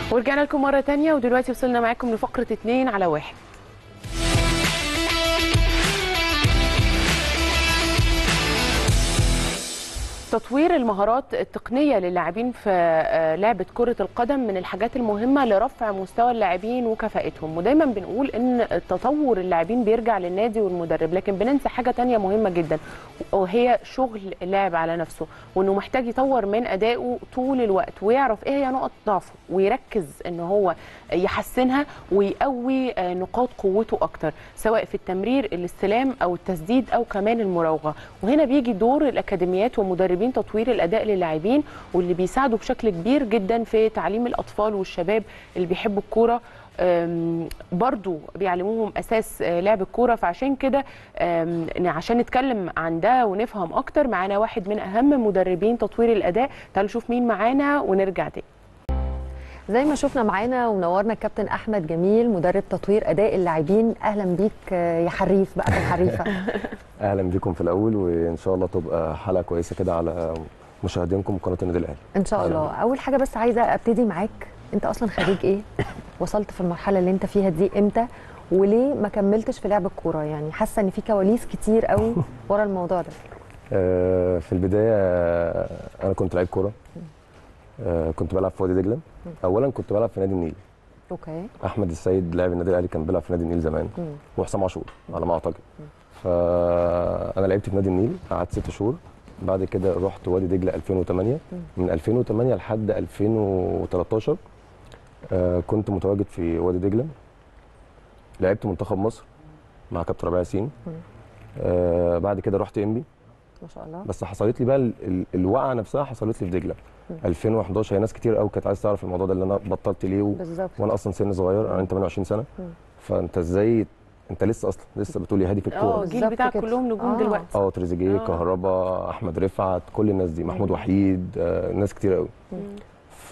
ورجعنا لكم مرة تانية ودلوقتي وصلنا معاكم لفقرة اتنين على واحد تطوير المهارات التقنية للاعبين في آه، لعبة كرة القدم من الحاجات المهمة لرفع مستوى اللاعبين وكفاءتهم ودايما بنقول ان تطور اللاعبين بيرجع للنادي والمدرب لكن بننسى حاجة تانية مهمة جدا وهي شغل اللاعب على نفسه وانه محتاج يطور من ادائه طول الوقت ويعرف ايه هي نقط ضعفه ويركز ان هو يحسنها ويقوي آه، نقاط قوته اكتر سواء في التمرير الاستلام او التسديد او كمان المراوغه وهنا بيجي دور الاكاديميات ومدربين تطوير الاداء للاعبين واللي بيساعدوا بشكل كبير جدا في تعليم الاطفال والشباب اللي بيحبوا الكوره أم، برضو بيعلموهم اساس آه، لعب الكوره فعشان كده أم، عشان نتكلم عن ده ونفهم اكتر معانا واحد من اهم مدربين تطوير الاداء تعالوا نشوف مين معانا ونرجع تاني زي ما شفنا معانا ومنورنا الكابتن احمد جميل مدرب تطوير اداء اللاعبين اهلا بيك آه، يا حريف بقى الحريفه اهلا بيكم في الاول وان شاء الله تبقى حلقه كويسه كده على مشاهدينكم قناه النادي الاهلي ان شاء أهلاً الله بيك. اول حاجه بس عايزه ابتدي معاك انت اصلا خريج ايه وصلت في المرحله اللي انت فيها دي امتى وليه ما كملتش في لعب الكوره يعني حاسه ان في كواليس كتير قوي ورا الموضوع ده آه، في البدايه آه، انا كنت لعيب كوره آه، كنت بلعب في وادي دجله اولا كنت بلعب في نادي النيل اوكي احمد السيد لاعب النادي الاهلي كان بيلعب في نادي النيل زمان مم. وحسام عاشور على ما اعتقد فانا لعبت في نادي النيل قعدت ست شهور بعد كده رحت وادي دجله 2008 من 2008 لحد 2013 آه، كنت متواجد في وادي دجله لعبت منتخب مصر مع كابتن ربيع ياسين آه بعد كده رحت انبي ما شاء الله بس حصلت لي بقى ال- ال- الوقعه نفسها حصلت لي في دجله 2011 هي ناس كتير قوي كانت عايز تعرف الموضوع ده اللي انا بطلت ليه و... بالظبط وانا اصلا سن صغير انا 28 سنه مم. فانت ازاي انت لسه اصلا لسه بتقولي هادي في اه الكوره الجيل بالظبط بتاعك كده. كلهم نجوم آه. دلوقتي اه تريزيجيه آه. كهربا احمد رفعت كل الناس دي محمود مم. وحيد آه ناس كتير قوي مم. ف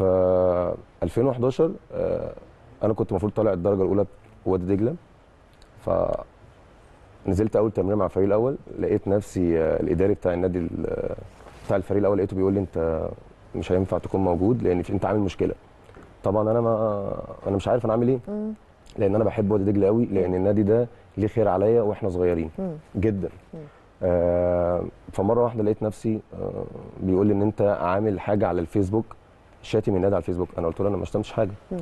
2011 آه انا كنت المفروض طالع الدرجه الاولى في وادي دجله ف نزلت اول تمرين مع الفريق الاول لقيت نفسي آه الاداري بتاع النادي ال- بتاع الفريق الاول لقيته بيقول لي انت مش هينفع تكون موجود لان في انت عامل مشكله طبعا انا ما انا مش عارف انا عامل ايه مم. لان انا بحب وادي دجله قوي لان النادي ده ليه خير عليا واحنا صغيرين مم. جدا مم. آه فمره واحده لقيت نفسي آه بيقول لي ان انت عامل حاجه على الفيسبوك شاتم النادي على الفيسبوك انا قلت له انا ما شتمتش حاجه مم.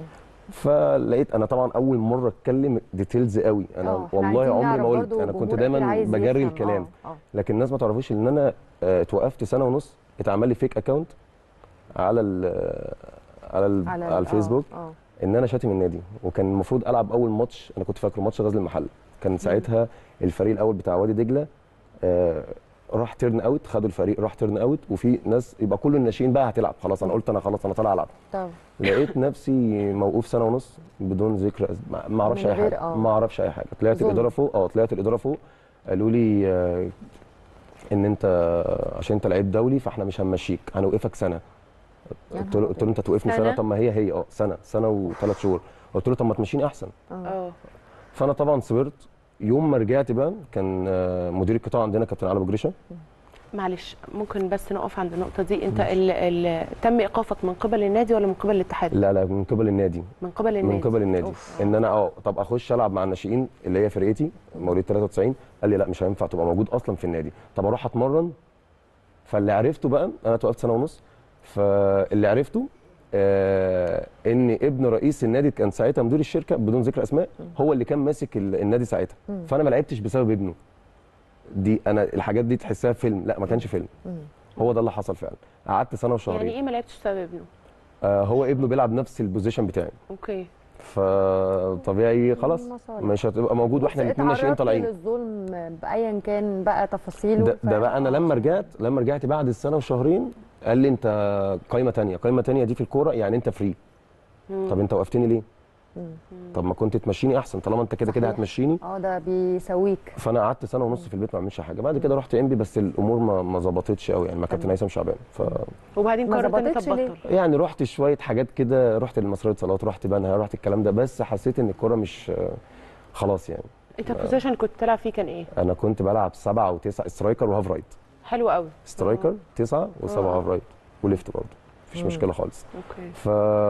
فلقيت انا طبعا اول مره اتكلم ديتيلز قوي آه، انا إحنا والله عايزين عمري ما نعرف قلت برضو انا كنت جمهورك دايما اللي عايز بجري يفهم. الكلام آه، آه. لكن الناس ما تعرفوش ان انا آه، اتوقفت سنه ونص اتعمل لي فيك اكونت على ال على ال على على ال- الفيسبوك اه ان انا شاتم النادي وكان المفروض العب اول ماتش انا كنت فاكره ماتش غزل المحله كان ساعتها الفريق الاول بتاع وادي دجله آه راح تيرن اوت خدوا الفريق راح تيرن اوت وفي ناس يبقى كل الناشئين بقى هتلعب خلاص انا قلت انا خلاص انا طالع العب طب لقيت نفسي موقوف سنه ونص بدون ذكر أس- ما- ما اعرفش من اي غير- حاجه آه. ما اعرفش اي حاجه طلعت ظلم. الاداره فوق اه طلعت الاداره فوق قالوا لي آه، ان انت عشان انت لعيب دولي فاحنا مش هنمشيك هنوقفك سنه يا قلت له نهار قلت له انت توقفني سنة؟ سنه طب ما هي هي اه سنه سنه وثلاث شهور قلت له طب ما تمشيني احسن اه اه فانا طبعا صبرت يوم ما رجعت بقى كان آه، مدير القطاع عندنا كابتن علي ابو جريشه معلش ممكن بس نقف عند النقطه دي انت ال ال تم ايقافك من قبل النادي ولا من قبل الاتحاد لا لا من قبل النادي من قبل النادي من قبل النادي أوف. ان انا اه طب اخش العب مع الناشئين اللي هي فرقتي مواليد 93 قال لي لا مش هينفع تبقى موجود اصلا في النادي طب اروح اتمرن فاللي عرفته بقى انا توقفت سنه ونص فاللي عرفته آه ان ابن رئيس النادي كان ساعتها مدير الشركه بدون ذكر اسماء هو اللي كان ماسك ال- النادي ساعتها مم. فانا ما لعبتش بسبب ابنه دي انا الحاجات دي تحسها فيلم لا ما كانش فيلم مم. هو ده اللي حصل فعلا قعدت سنه وشهرين يعني ايه ما لعبتش بسبب ابنه آه هو ابنه بيلعب نفس البوزيشن بتاعي اوكي فطبيعي خلاص مصالح. مش هتبقى موجود واحنا بس الاثنين ناشئين اتعرضت طالعين للظلم بايا كان بقى تفاصيله ده, ده ف- بقى انا لما رجعت لما رجعت بعد السنه وشهرين قال لي انت قايمه تانية قايمه تانية دي في الكوره يعني انت فري مم. طب انت وقفتني ليه مم. طب ما كنت تمشيني احسن طالما انت كده كده صحيح. هتمشيني اه ده بيسويك فانا قعدت سنه ونص في البيت ما بعملش حاجه بعد كده رحت انبي بس الامور ما ما ظبطتش قوي يعني مع كابتن تمام. هيثم شعبان ف وبعدين ما قررت ان ظبطتش ليه؟ تبطل يعني رحت شويه حاجات كده رحت لمصريه صالات رحت بنها رحت الكلام ده بس حسيت ان الكوره مش خلاص يعني انت البوزيشن كنت بتلعب فيه كان ايه انا كنت بلعب سبعه وتسعه سترايكر وهاف رايت حلو قوي سترايكر تسعه وسبعه آه. هاف رايت وليفت برضه مفيش مم. مشكله خالص اوكي ف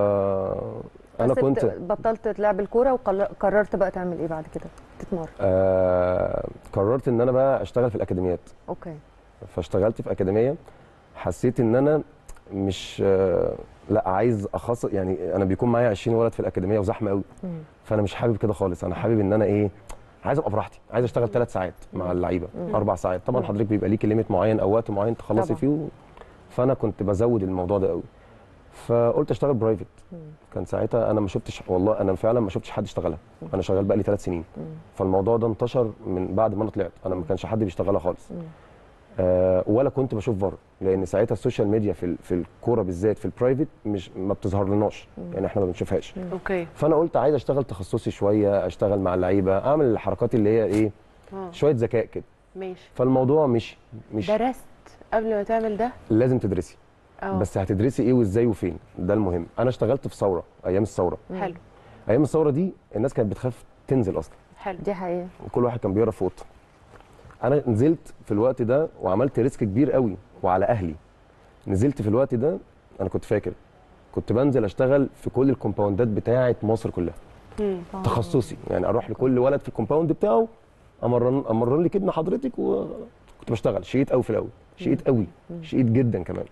انا فسبت- كنت بطلت تلعب الكوره وقررت بقى تعمل ايه بعد كده تتمرن آه قررت ان انا بقى اشتغل في الاكاديميات اوكي فاشتغلت في اكاديميه حسيت ان انا مش آه لا عايز اخصص يعني انا بيكون معايا 20 ولد في الاكاديميه وزحمه قوي مم. فانا مش حابب كده خالص انا حابب ان انا ايه عايز ابقى براحتي عايز اشتغل ثلاث ساعات مع اللعيبه مم. اربع ساعات طبعا مم. حضرتك بيبقى ليكي ليميت معين او وقت معين تخلصي طبعا. فيه و... فانا كنت بزود الموضوع ده قوي فقلت اشتغل برايفت مم. كان ساعتها انا ما شفتش والله انا فعلا ما شفتش حد اشتغلها انا شغال بقى لي ثلاث سنين مم. فالموضوع ده انتشر من بعد ما انا طلعت انا ما كانش حد بيشتغلها خالص مم. آه ولا كنت بشوف بره لان ساعتها السوشيال ميديا في ال- في الكوره بالذات في البرايفت مش ما بتظهر لناش يعني احنا ما بنشوفهاش اوكي فانا قلت عايز اشتغل تخصصي شويه اشتغل مع اللعيبه اعمل الحركات اللي هي ايه اه شويه ذكاء كده ماشي فالموضوع مش مش درست قبل ما تعمل ده لازم تدرسي اه بس هتدرسي ايه وازاي وفين ده المهم انا اشتغلت في ثوره ايام الثوره حلو ايام الثوره دي الناس كانت بتخاف تنزل اصلا حلو دي حقيقه وكل واحد كان بيقرا في اوضته انا نزلت في الوقت ده وعملت ريسك كبير قوي وعلى اهلي نزلت في الوقت ده انا كنت فاكر كنت بنزل اشتغل في كل الكومباوندات بتاعه مصر كلها مم. تخصصي يعني اروح لكل ولد في الكومباوند بتاعه امرن امرن لك ابن حضرتك وكنت بشتغل شقيت قوي في الاول شقيت قوي شقيت جدا كمان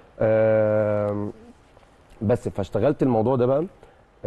آم، بس فاشتغلت الموضوع ده بقى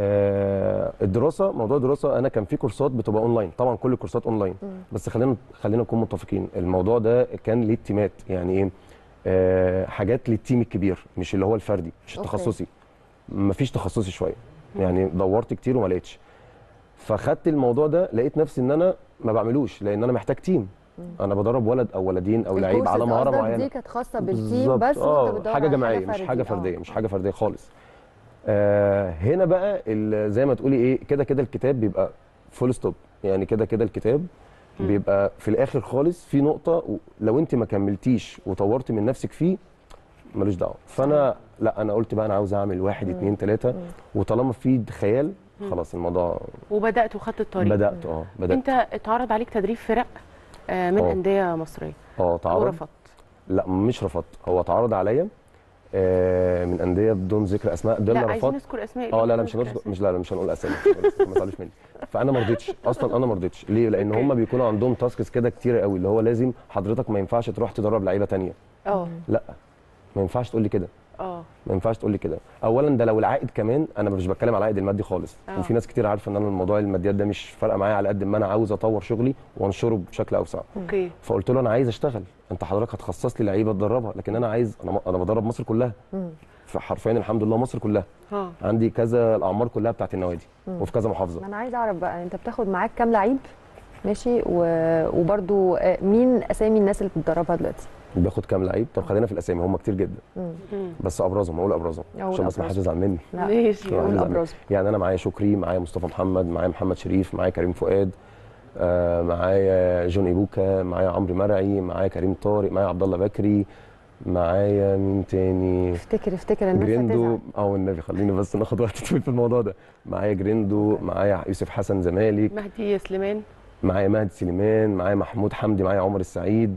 آه، الدراسه موضوع الدراسه انا كان في كورسات بتبقى اونلاين طبعا كل الكورسات اونلاين بس خلينا خلينا نكون متفقين الموضوع ده كان ليه تيمات يعني ايه آه، حاجات للتيم الكبير مش اللي هو الفردي مش أوكي. التخصصي مفيش تخصصي شويه يعني دورت كتير وما لقيتش فخدت الموضوع ده لقيت نفسي ان انا ما بعملوش لان انا محتاج تيم انا بدرب ولد او ولدين او لعيب على الكورسز مهاره قصدك معينه دي كانت خاصه بالتيم بالظبط. بس آه، وانت بتدور حاجه على جماعيه مش فردي. حاجه آه. فرديه مش حاجه فرديه خالص آه هنا بقى ال- زي ما تقولي ايه كده كده الكتاب بيبقى فول ستوب يعني كده كده الكتاب بيبقى في الاخر خالص في نقطه و- لو انت ما كملتيش وطورت من نفسك فيه ملوش دعوه فانا لا انا قلت بقى انا عاوز اعمل واحد اتنين تلاته وطالما في خيال خلاص الموضوع وبدات وخدت الطريق بدات اه بدات انت اتعرض عليك تدريب فرق آه، من آه. انديه مصريه اه تعرض ورفضت لا مش رفضت هو اتعرض عليا آه من انديه بدون ذكر اسماء ده لا اللي عايزين رفضت نذكر اسماء اه لا لا ليه مش نذكر هنذكر أسماء؟ مش لا لا مش هنقول اسامي ما تزعلوش مني فانا ما رضيتش اصلا انا ما رضيتش ليه لان أوكي. هم بيكونوا عندهم تاسكس كده كتير قوي اللي هو لازم حضرتك ما ينفعش تروح تدرب لعيبه تانية اه لا ما ينفعش تقول لي كده اه ما ينفعش تقول لي كده اولا ده لو العائد كمان انا مش بتكلم على العائد المادي خالص آه. وفي ناس كتير عارفه ان انا الموضوع الماديات ده مش فارقه معايا على قد ما انا عاوز اطور شغلي وانشره بشكل اوسع اوكي فقلت له انا عايز اشتغل انت حضرتك هتخصص لي لعيبه تدربها لكن انا عايز انا انا بدرب مصر كلها مم. فحرفيا الحمد لله مصر كلها اه عندي كذا الاعمار كلها بتاعت النوادي وفي كذا محافظه ما انا عايزه اعرف بقى انت بتاخد معاك كام لعيب ماشي و... وبرده مين اسامي الناس اللي بتدربها دلوقتي باخد كام لعيب طب خلينا في الاسامي هم كتير جدا مم. مم. بس ابرزهم اقول ابرزهم أقول عشان بس ما حدش أبرزهم. يزعل مني لا ماشي واحد قول يزعل مني. ابرزهم يعني انا معايا شكري معايا مصطفى محمد معايا محمد شريف معايا كريم فؤاد آه معايا جون ايبوكا معايا عمرو مرعي معايا كريم طارق معايا عبد الله بكري معايا مين تاني افتكر افتكر الناس جريندو هتزعل اه والنبي خليني بس ناخد وقت طويل في الموضوع ده معايا جريندو معايا يوسف حسن زمالك مهدي سليمان معايا مهدي سليمان معايا محمود حمدي معايا عمر السعيد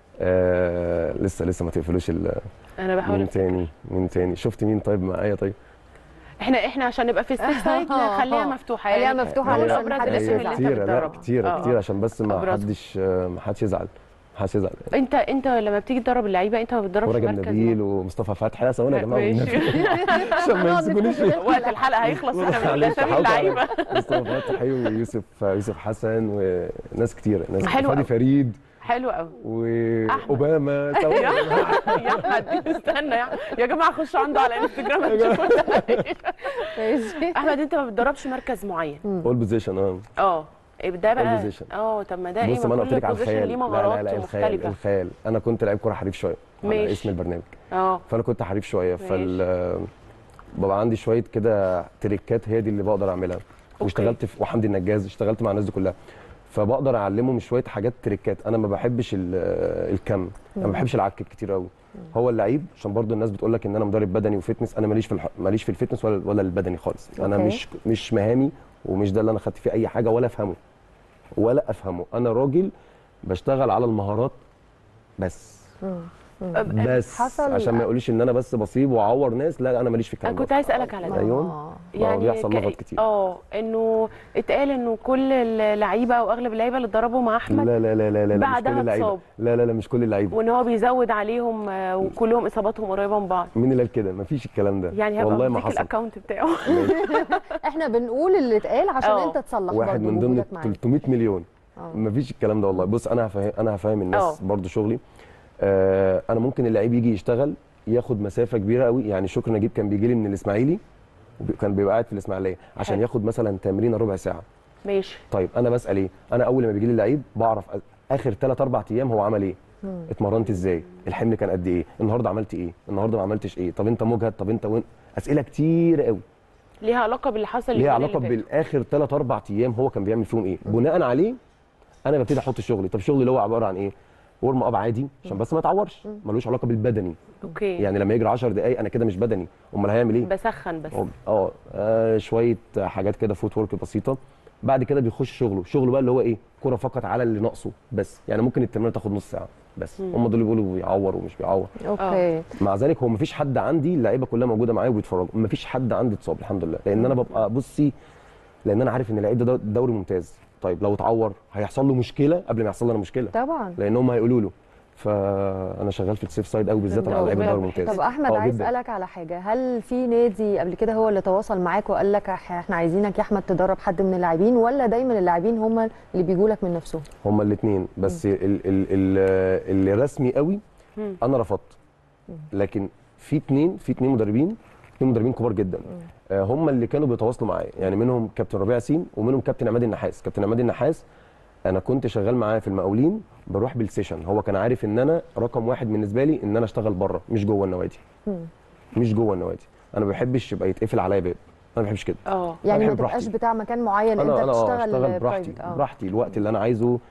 آه لسه لسه ما تقفلوش ال- انا بحاول مين أفتكر. تاني مين تاني شفت مين طيب معايا طيب احنا احنا عشان نبقى في السيف سايد نخليها مفتوحه خليها يعني مفتوحة نقول علشان ابرز محدش الاسامي يزعل. اللي انت كتيرة لا بتدربها كتيرة آه. كتير عشان بس ما أبرزهم. حدش ما حدش يزعل ما حدش يزعل انت انت لما بتيجي تدرب اللعيبه انت ما بتدربش ورجب مركز نبيل ومصطفى فتحي لا ثواني يا جماعه ماشي. والنبي. عشان ما يمسكونيش وقت الحلقه هيخلص واحنا بنقول معلش، اسامي حاولت على اللعيبه مصطفى فتحي ويوسف يوسف حسن وناس كتير ناس حلو فادي أوي. فريد حلو قوي واوباما ثواني يا يا احمد استنى يا يا جماعه خشوا عنده على انستجرام هتشوفوا ده. ماشي احمد انت ما بتدربش مركز معين اول بوزيشن اه اه إيه ده بقى position. اه طب ما ده ايه بص ما انا قلت لك على position الخيال ليه لا لا مهارات لا الخيال مختلفه الخيال انا كنت لعيب كوره حريف شويه على ماشي. اسم البرنامج اه فانا كنت حريف شويه فال ببقى عندي شويه كده تريكات هي دي اللي بقدر اعملها واشتغلت في وحمدي النجاز اشتغلت مع الناس دي كلها فبقدر اعلمهم شويه حاجات تريكات انا ما بحبش ال- الكم انا ما بحبش العك كتير قوي هو اللعيب عشان برضو الناس بتقول لك ان انا مدرب بدني وفتنس انا ماليش في الح... ماليش في الفتنس ولا ولا البدني خالص انا أوكي. مش مش مهامي ومش ده اللي انا خدت فيه اي حاجه ولا افهمه ولا افهمه انا راجل بشتغل على المهارات بس مم. بس حصل- عشان ما يقوليش ان انا بس بصيب واعور ناس لا انا ماليش في انا الكلام كنت ده عايز اسالك على ده ايوه آه. يعني بيحصل ك- لغط كتير اه انه اتقال انه كل اللعيبه او اغلب اللعيبه اللي اتدربوا مع احمد لا لا لا لا لا, لا مش بعدها كل اللعيبه اتصاب. لا لا لا مش كل اللعيبه وان هو بيزود عليهم آه، وكلهم اصاباتهم قريبه من بعض مين اللي قال كده مفيش الكلام ده يعني هبقى والله ما بديك حصل الاكونت بتاعه احنا بنقول اللي اتقال عشان آه. انت تصلح واحد برضه من ضمن وجودك معانا. 300 مليون آه. مفيش الكلام ده والله بص انا هفهم انا هفهم الناس آه. برضو شغلي آه انا ممكن اللعيب يجي يشتغل ياخد مسافه كبيره قوي يعني شكري نجيب كان بيجي لي من الاسماعيلي وكان بيبقى قاعد في الاسماعيليه عشان حلو. ياخد مثلا تمرين ربع ساعه ماشي طيب انا بسال ايه انا اول ما بيجي لي لعيب بعرف أ- اخر 3 4 ايام هو عمل ايه اتمرنت ازاي الحمل كان قد ايه النهارده عملت ايه النهارده ما عملتش ايه طب انت مجهد طب انت وين اسئله كتير قوي ليها علاقه باللي حصل ليها اليومين علاقه اللي فاتوا. بالاخر 3 4 ايام هو كان بيعمل فيهم ايه بناء عليه انا ببتدي احط شغلي طب شغلي اللي هو عباره عن ايه ورم اب عادي عشان بس ما يتعورش ملوش علاقه بالبدني اوكي يعني لما يجري 10 دقائق انا كده مش بدني امال هيعمل ايه بسخن بس اه آه، شويه حاجات كده فوت ورك بسيطه بعد كده بيخش شغله شغله بقى اللي هو ايه كره فقط على اللي ناقصه بس يعني ممكن التمرين تاخد نص ساعه بس هم دول اللي بيقولوا بيعور ومش بيعور اوكي مع ذلك هو مفيش حد عندي اللعيبه كلها موجوده معايا وبيتفرجوا مفيش حد عندي اتصاب الحمد لله لان انا ببقى بصي لان انا عارف ان اللعيب ده دو- دوري ممتاز طيب لو اتعور هيحصل له مشكله قبل ما يحصل لي انا مشكله طبعا لان هم هيقولوا له فانا شغال في السيف سايد قوي بالذات مع طب لعيبه ربنا الدوري الممتاز طب احمد آه، عايز جداً. اسالك على حاجه هل في نادي قبل كده هو اللي تواصل معاك وقال لك إح- احنا عايزينك يا احمد تدرب حد من اللاعبين ولا دايما اللاعبين هم اللي بيجوا لك من نفسهم هما الاثنين بس ال ال ال اللي رسمي قوي مم. انا رفضت لكن في اثنين في اثنين مدربين اثنين مدربين كبار جدا آه، هم اللي كانوا بيتواصلوا معايا يعني منهم كابتن ربيع ياسين ومنهم كابتن عماد النحاس كابتن عماد النحاس انا كنت شغال معاه في المقاولين بروح بالسيشن هو كان عارف ان انا رقم واحد بالنسبه لي ان انا اشتغل بره مش جوه النوادي مش جوه النوادي انا ما بحبش يبقى يتقفل عليا باب انا ما بحبش كده اه يعني ما بحب تبقاش براحتي. بتاع مكان معين انا انت انا آه، بتشتغل اشتغل براحتي private. آه. براحتي الوقت اللي انا عايزه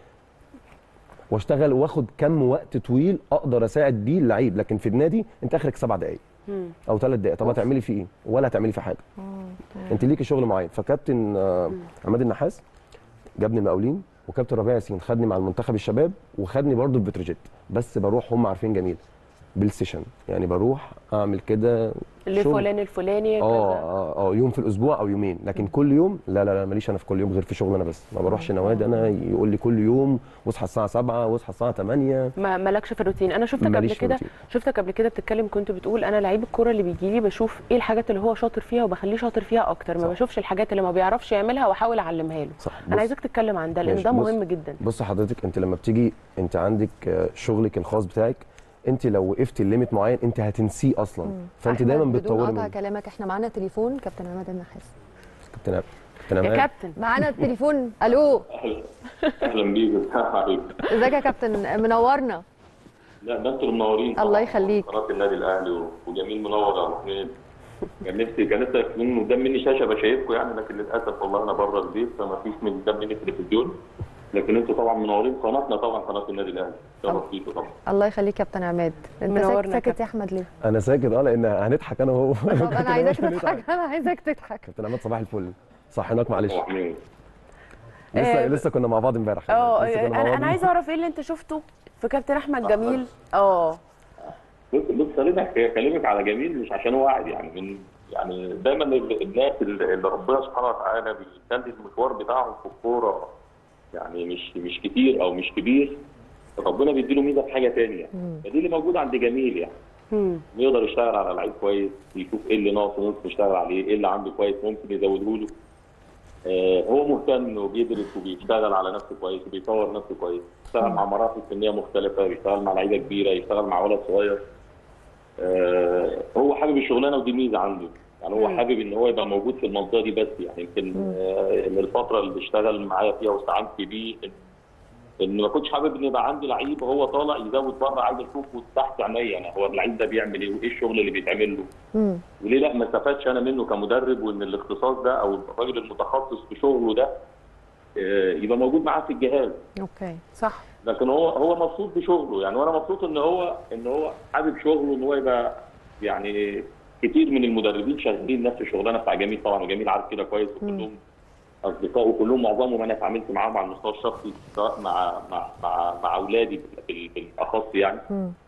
واشتغل واخد كم وقت طويل اقدر اساعد بيه اللعيب لكن في النادي انت اخرك سبع دقائق مم. او ثلاث دقائق طب هتعملي فيه ايه ولا هتعملي فيه حاجه انت ليكي شغل معين فكابتن آه، عماد النحاس جابني المقاولين وكابتن ربيع ياسين خدني مع المنتخب الشباب وخدني برضه في بتروجيت بس بروح هم عارفين جميل بالسيشن يعني بروح اعمل كده اللي شغل. فلان الفلاني اه كذا اه اه يوم في الاسبوع او يومين لكن كل يوم لا لا لا ماليش انا في كل يوم غير في شغل انا بس ما بروحش نوادي انا يقول لي كل يوم واصحى الساعه 7 واصحى الساعه 8 ما مالكش في الروتين انا شفتك قبل ماليش في كده الروتين. شفتك قبل كده بتتكلم كنت بتقول انا لعيب الكوره اللي بيجي لي بشوف ايه الحاجات اللي هو شاطر فيها وبخليه شاطر فيها اكتر ما صح. بشوفش الحاجات اللي ما بيعرفش يعملها واحاول اعلمها له صح انا بص- عايزاك تتكلم عن ده لان ماشي، ده بص. مهم جدا بص حضرتك انت لما بتيجي انت عندك آه، شغلك الخاص بتاعك انت لو وقفتي الليميت معين انت هتنسيه اصلا فانت أحمد، دايما بدون بتطوري قطع منه كلامك احنا معانا تليفون كابتن عماد النحاس كابتن عماد. كابتن يا عماد. كابتن معانا التليفون الو اهلا اهلا بيك حبيبي ازيك يا كابتن منورنا لا ده انتوا المنورين الله يخليك. قناه النادي الاهلي و- وجميل منور يا ابو حميد كان نفسي كان نفسي يكون قدام مني شاشه بشايفكم يعني لكن للاسف والله انا بره البيت فما فيش من قدام مني تلفزيون لكن انتوا طبعا منورين قناتنا طبعا قناه النادي الاهلي شرف فيكم طبعا الله يخليك كابتن عماد انت منورنا ساكت, يا ساكت كابتن. يا احمد ليه انا ساكت اه لان هنضحك انا وهو طب انا عايزاك تضحك انا عايزك تضحك كابتن عماد صباح الفل صحيناك معلش ابو حميد لسه آه، لسه كنا مع بعض امبارح اه لسه كنا مع انا بعض. انا عايزه اعرف ايه اللي انت شفته في كابتن احمد جميل اه بص بص خليني أحكي- اكلمك على جميل مش عشان هو قاعد يعني من يعني دايما ال- الناس اللي اللي ربنا سبحانه وتعالى بيخلي المشوار بتاعهم في الكوره يعني مش مش كتير او مش كبير ربنا بيديله ميزه في حاجه ثانيه فدي اللي موجوده عند جميل يعني مم. يقدر يشتغل على لعيب كويس يشوف ايه اللي ناقصه ممكن يشتغل عليه ايه اللي عنده كويس ممكن يزوده له آه هو مهتم وبيدرس وبيشتغل على نفسه كويس وبيطور نفسه كويس يشتغل مع مراحل سنيه مختلفه يشتغل مع لعيبه كبيره يشتغل مع ولد صغير آه هو حابب الشغلانه ودي ميزه عنده يعني هو حابب ان هو يبقى موجود في المنطقه دي بس يعني يمكن آه ان الفتره اللي اشتغل معايا فيها واستعنت بيه إن- ان ما كنتش حابب ان يبقى عندي لعيب هو طالع يزود بره عايز اشوفه تحت عينيا يعني هو اللعيب ده بيعمل ايه وايه الشغل اللي بيتعمل له مم. وليه لا ما استفادش انا منه كمدرب وان الاختصاص ده او الراجل المتخصص في شغله ده آه، يبقى موجود معاه في الجهاز اوكي صح لكن هو هو مبسوط بشغله يعني وانا مبسوط ان هو ان هو حابب شغله ان هو يبقى يعني كتير من المدربين شغالين نفس الشغلانه بتاع جميل طبعا وجميل عارف كده كويس وكلهم اصدقائه كلهم معظمهم انا اتعاملت معاهم على المستوى الشخصي سواء مع مع مع, مع اولادي بال- بالاخص يعني مم.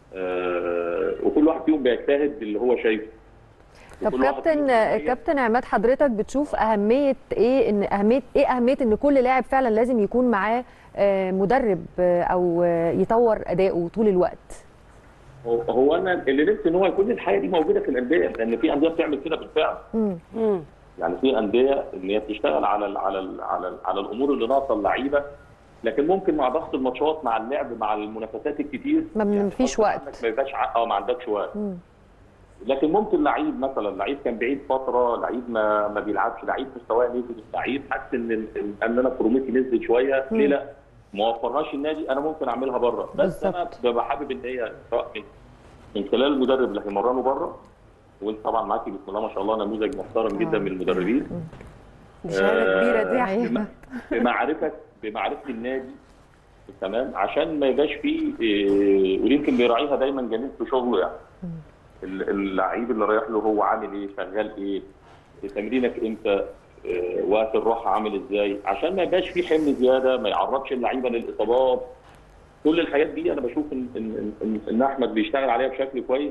آه، وكل واحد فيهم بيجتهد اللي هو شايفه طب وكل واحد كابتن فيهم بيبين- كابتن عماد حضرتك بتشوف اهميه ايه ان اهميه ايه اهميه ان كل لاعب فعلا لازم يكون معاه آه، مدرب آه، او آه، يطور اداؤه طول الوقت هو- هو انا اللي نفسي ان هو يكون الحاجه دي موجوده في الانديه لان في انديه بتعمل كده بالفعل مم. مم. يعني في انديه ان هي بتشتغل على ال على ال على ال على الامور اللي ناقصه اللعيبه لكن ممكن مع ضغط الماتشات مع اللعب مع المنافسات الكتير ما يعني فيش غصب وقت. عنك ما يبقاش ع- اه ما عندكش وقت مم. لكن ممكن لعيب مثلا لعيب كان بعيد فتره لعيب ما ما بيلعبش لعيب مستواه نزل لعيب حاسس ان ال- ان انا فورمتي نزلت شويه ليه لا؟ ما وفرهاش النادي انا ممكن اعملها بره بس انا بالظبط. ببقى حابب ان هي سواء من من خلال المدرب اللي هيمرنه بره وانت طبعا معاكي بسم الله ما شاء الله نموذج محترم جدا من المدربين دي شهاده كبيره دي يا أيوة. احمد بم- بمعرفه بمعرفه النادي تمام عشان ما يبقاش فيه إيه، ويمكن بيراعيها دايما جميل في شغله يعني ال- اللعيب اللي رايح له هو عامل ايه شغال ايه تمرينك امتى إيه، وقت الراحه عامل ازاي عشان ما يبقاش فيه حمل زياده ما يعرضش اللعيبه للاصابات كل الحاجات دي انا بشوف ان ان ان, إن احمد بيشتغل عليها بشكل كويس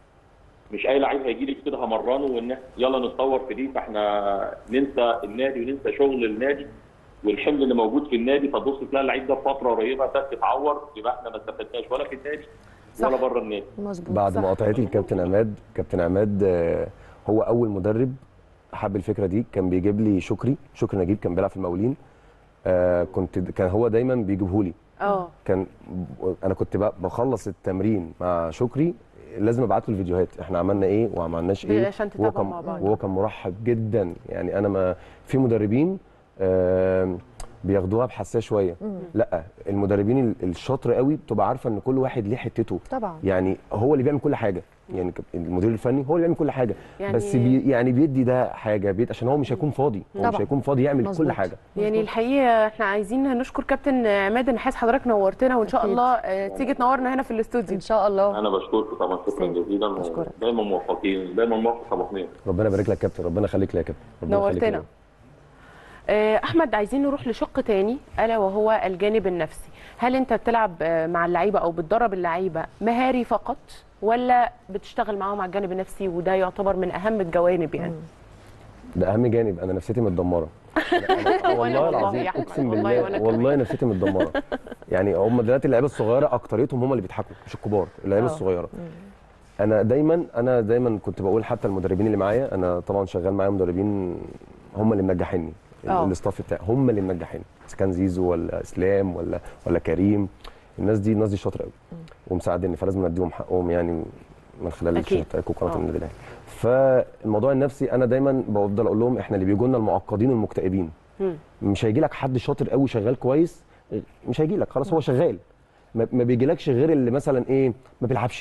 مش اي لعيب هيجي لي كده همرنه وان يلا نتطور في دي فاحنا ننسى النادي وننسى شغل النادي والحمل اللي موجود في النادي فتبص تلاقي اللعيب ده في فتره قريبه تك اتعور يبقى احنا ما استفدناش ولا في النادي ولا صح. بره النادي مظبوط بعد صح. مقاطعتي لكابتن عماد كابتن عماد آه، هو اول مدرب حب الفكره دي كان بيجيب لي شكري شكري نجيب كان بيلعب في المقاولين آه، كنت كان هو دايما بيجيبه لي اه كان انا كنت بقى بخلص التمرين مع شكري لازم ابعت له الفيديوهات احنا عملنا ايه وما عملناش ايه عشان وهو تتابعوا كان مع بعض. وهو كان مرحب جدا يعني انا ما في مدربين آم، بياخدوها بحساسيه شويه لا المدربين ال- الشاطر قوي بتبقى عارفه ان كل واحد ليه حتته طبعا يعني هو اللي بيعمل كل حاجه يعني ك- المدير الفني هو اللي بيعمل كل حاجه يعني- بس بي يعني بيدي ده حاجه بيد عشان هو مش هيكون فاضي هو مش طبعا. هيكون فاضي يعمل مظبوط. كل حاجه يعني الحقيقه احنا عايزين نشكر كابتن عماد النحاس حضرتك نورتنا وان شاء أكيد. الله آه، تيجي تنورنا هنا في الاستوديو ان شاء الله انا بشكركم طبعا شكرا سيد. جزيلا أشكرك. دايما موفقين دايما موفق ابو حميد ربنا يبارك لك يا كابتن ربنا يخليك لي يا كابتن ربنا يخليك نورتنا لي. آه، احمد عايزين نروح لشق تاني الا وهو الجانب النفسي هل انت بتلعب آه، مع اللعيبه او بتدرب اللعيبه مهاري فقط ولا بتشتغل معاهم على الجانب النفسي وده يعتبر من اهم الجوانب يعني ده اهم جانب انا نفسيتي متدمره أنا- أنا- وأنا والله والله العظيم يا أحمد، اقسم والله بالله وأنا والله نفسيتي متدمره يعني هم دلوقتي اللعيبه الصغيره اكتريتهم هم اللي بيضحكوا مش الكبار اللعيبه آه. الصغيره انا دايما انا دايما كنت بقول حتى المدربين اللي معايا انا طبعا شغال معايا مدربين هم اللي منجحيني آه. الاستاف بتاعي هم اللي منجحيني اذا كان زيزو ولا اسلام ولا ولا كريم الناس دي الناس دي شاطره قوي ومساعدني فلازم نديهم حقهم يعني من خلال أكيد. الشاشة بتاعتكم وقناه آه. النادي الاهلي فالموضوع النفسي انا دايما بفضل اقول لهم احنا اللي بيجوا لنا المعقدين المكتئبين مم. مش هيجي لك حد شاطر قوي شغال كويس مش هيجي لك خلاص هو شغال ما ما بيجيلكش غير اللي مثلا ايه ما بيلعبش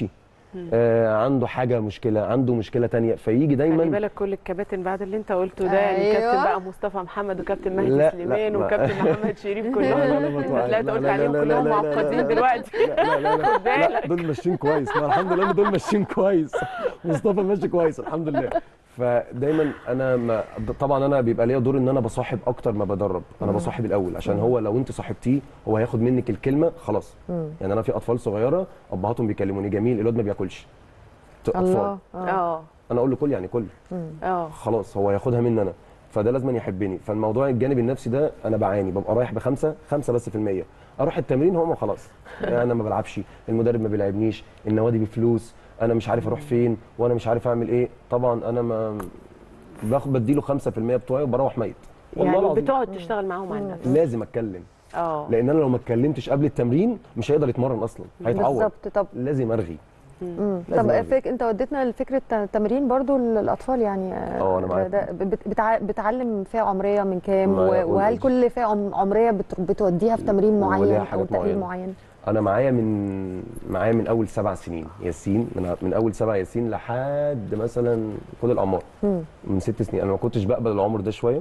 آه عنده حاجه مشكله عنده مشكله تانية فيجي خلي دايما بالك كل الكباتن بعد اللي انت قلته ده يعني أيوة. كابتن بقى مصطفى محمد وكابتن لا، مهدي لا، سليمان ما- وكابتن محمد شريف لا، كلهم لا، لا، ما انت تقع- طلعت لا، قلت لا، عليهم لا، لا، كلهم لا، لا، معقدين لا، دلوقتي لا لا لا, خد لا بالك. دول ماشيين كويس ما الحمد لله ان دول ماشيين كويس مصطفى ماشي كويس الحمد لله فدايما انا ما طبعا انا بيبقى ليا دور ان انا بصاحب اكتر ما بدرب انا بصاحب الاول عشان هو لو انت صاحبتيه هو هياخد منك الكلمه خلاص يعني انا في اطفال صغيره ابهاتهم بيكلموني جميل الواد ما بياكلش اطفال الله آه. اه انا اقول له كل يعني كل اه خلاص هو هياخدها مني انا فده لازم يحبني فالموضوع الجانب النفسي ده انا بعاني ببقى رايح بخمسه خمسه بس في الميه اروح التمرين هو خلاص انا ما بلعبش المدرب ما بيلعبنيش النوادي بفلوس انا مش عارف اروح فين وانا مش عارف اعمل ايه طبعا انا ما باخد بديله 5% بتوعي وبروح ميت والله يعني العظيم بتقعد تشتغل معاهم على النفس لازم اتكلم اه لان انا لو ما اتكلمتش قبل التمرين مش هيقدر يتمرن اصلا هيتعور بالظبط طب لازم ارغي مم. لازم طب أعمل. فك... انت وديتنا لفكره تمرين برضو للاطفال يعني اه، أنا معاك. ده بت- بتع... بتعلم فئه عمريه من كام معايا و... وهل all كل فئه عم- عمريه بت... بتوديها في تمرين وليها معين او حاجات تاهيل معينة. معين انا معايا من معايا من اول سبع سنين ياسين من من اول سبع ياسين لحد مثلا كل الاعمار مم. من ست سنين انا ما كنتش بقبل العمر ده شويه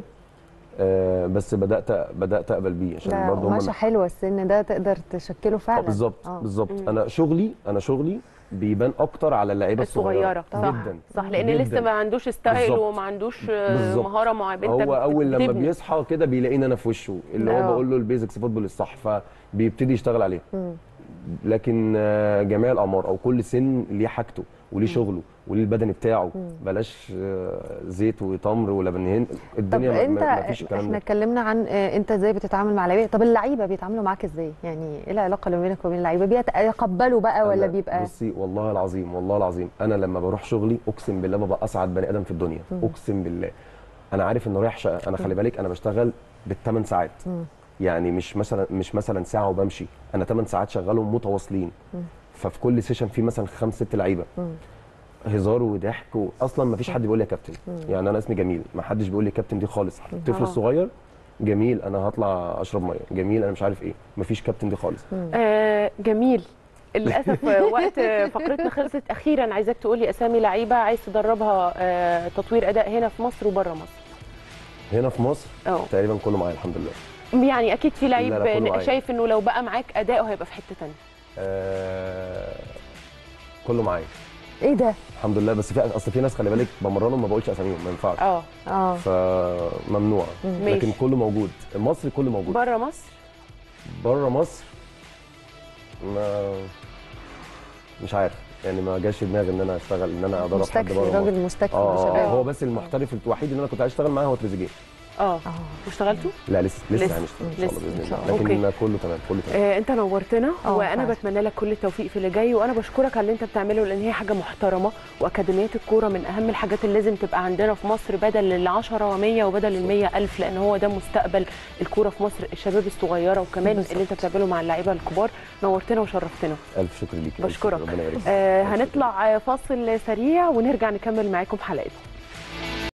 آه بس بدات بدات اقبل بيه عشان ده برضه قماشه حلوه السن ده تقدر تشكله آه فعلا بالظبط آه. بالظبط انا شغلي انا شغلي بيبان اكتر على اللعيبه الصغيره الصغيره صح جدا صح لان جداً. لسه ما عندوش ستايل بالظبط. وما عندوش آه، بالظبط. مهاره معينه هو اول لما بتبني. بيصحى كده بيلاقيني انا في وشه اللي آه. هو بقول له البيزكس فوتبول الصح فبيبتدي يشتغل عليه لكن آه، جميع الاعمار او كل سن ليه حاجته وليه شغله وليه البدني بتاعه بلاش آه، زيت وتمر ولبن هند طب الدنيا ما- انت ما ما فيش الكلام احنا ده اتكلمنا عن آه، انت ازاي بتتعامل مع اللعيبه طب اللعيبه بيتعاملوا معاك ازاي يعني ايه العلاقه اللي بينك وبين اللعيبه بيتقبلوا بقى ولا أنا بيبقى بصي والله العظيم والله العظيم انا لما بروح شغلي اقسم بالله ببقى اسعد بني ادم في الدنيا اقسم بالله انا عارف انه رايح شقه انا خلي بالك انا بشتغل بالثمان ساعات يعني مش مثلا مش مثلا ساعه وبمشي انا 8 ساعات شغالهم متواصلين ففي كل سيشن في مثلا خمس ست لعيبه هزار وضحك و... اصلا ما فيش حد بيقول لي يا كابتن يعني انا اسمي جميل ما حدش بيقول لي كابتن دي خالص الطفل آه. الصغير جميل انا هطلع اشرب ميه جميل انا مش عارف ايه ما فيش كابتن دي خالص آه جميل للاسف وقت فقرتنا خلصت اخيرا عايزاك تقولي اسامي لعيبه عايز تدربها آه تطوير اداء هنا في مصر وبره مصر هنا في مصر اه تقريبا كله معايا الحمد لله يعني اكيد في لعيب لا، لا، كله معايا. شايف انه لو بقى معاك اداؤه هيبقى في حته ثانيه آه... كله معايا ايه ده الحمد لله بس في اصل في ناس خلي بالك بمرنهم ما بقولش اساميهم ما ينفعش اه اه فممنوع ماشي. لكن كله موجود المصري كله موجود بره مصر بره مصر ما مش عارف يعني ما جاش في دماغي ان انا اشتغل ان انا ادرب حد مستكفي بره مصر راجل مستكفي اه شباب آه، هو بس المحترف الوحيد اللي انا كنت عايز اشتغل معاه هو تريزيجيه اه اه واشتغلتوا لا لسه لسه لسه. هنشتغل ان شاء الله لسه. باذن إن شاء الله الله. لكن كله تمام كله تمام آه انت نورتنا آه، وانا فعلا. بتمنى لك كل التوفيق في اللي جاي وانا بشكرك على اللي انت بتعمله لان هي حاجه محترمه واكاديميات الكوره من اهم الحاجات اللي لازم تبقى عندنا في مصر بدل ال 10 و100 وبدل ال 100 الف لان هو ده مستقبل الكوره في مصر الشباب الصغيره وكمان بالظبط. اللي انت بتعمله مع اللعيبه الكبار نورتنا وشرفتنا الف شكر ليك ألف بشكرك. شكر، ربنا يبارك فيك. آه ألف شكر. هنطلع آه، فاصل سريع ونرجع نكمل معاكم حلقتنا